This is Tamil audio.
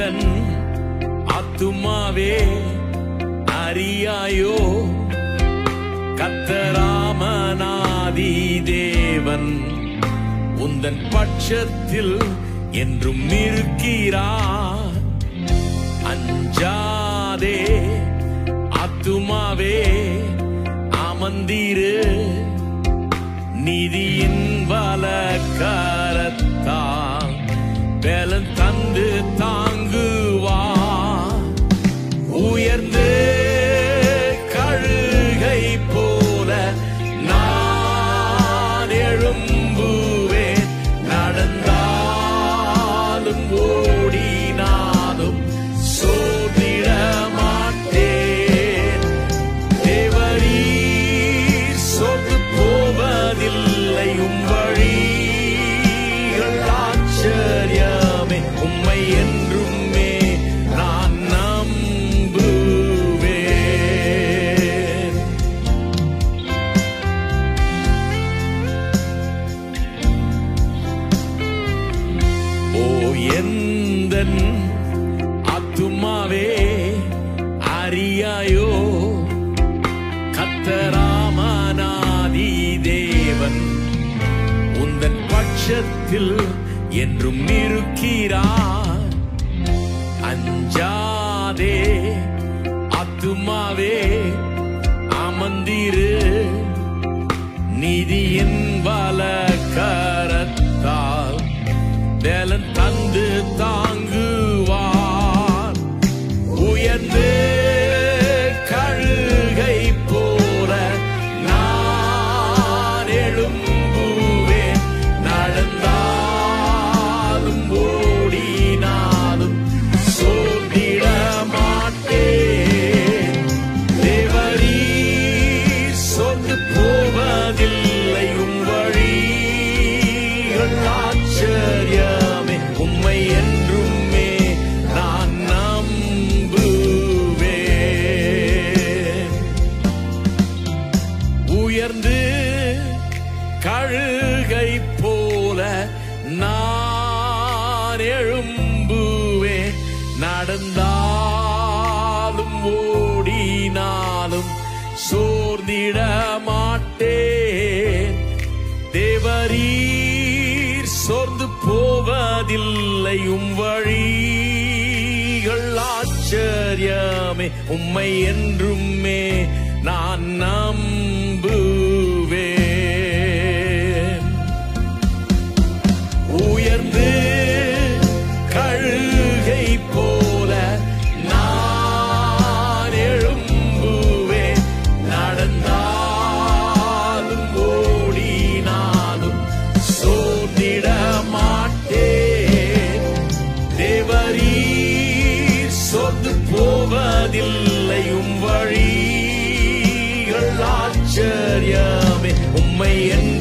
எந்தன் ஆத்துமாவே அறியாயோ கத்தராமனாதி தேவன் உந்தன் பட்சத்தில் என்றும் இருக்கிறார் அஞ்சாதே ஆத்துமாவே அமர்ந்தீரு நிதியின் வலக்கரத்தால் பலன் தந்து தாங்குவா உயர்ந்து கழுகை போல நான் எழும்புவேன் நடந்தாலும் ஓடினாலும் சோதிட மாட்டேன் தேவரீர் சொத்து போவதில்லை உம் வழிகள் ஆச்சரியமே உம்மை என்றுமே நான் நம்புவேன் ஓ எந்தன் ஆத்துமாவே அறியாயோ கத்தராமனாதி தேவன் உந்தன் பட்சத்தில் என்றும் இருக்கிறார் அஞ்சாதே ஆத்துமாவே அமர்ந்திரு நிதியின் வலக்கரத்தால் பலன் தந்து தாங்குவார் உயர்ந்து கழுகை போல நான் எழும்புவேன் நடந்தாலும் ஓடினாலும் சோர்ந்திட மாட்டேன் தேவரீர் சொந்து போவதில்லை உம் வழிகள் ஆச்சரியமே உம்மை என்றுமே நான் நம்புவேன் உயர்ந்து கழுகை போல நான் எழும்புவேன் நடந்தாலும் ஓடினாலும் சோர்ந்திட மாட்டேன் தேவரீர் சோர்ந்து போவதில்லை உம் வழிகள் ஆச்சரியமே உம்மை என்றுமே நான் நம்புவேன் உயர்ந்து கழுகை போல நான் எழும்புவேன் நடந்தாலும் ஓடினாலும் சோர்ந்திட மாட்டேன் தேவரீர் சொந்து போவதில்லை உம் வழிகள் ஆச்சரியமே உம்மை என்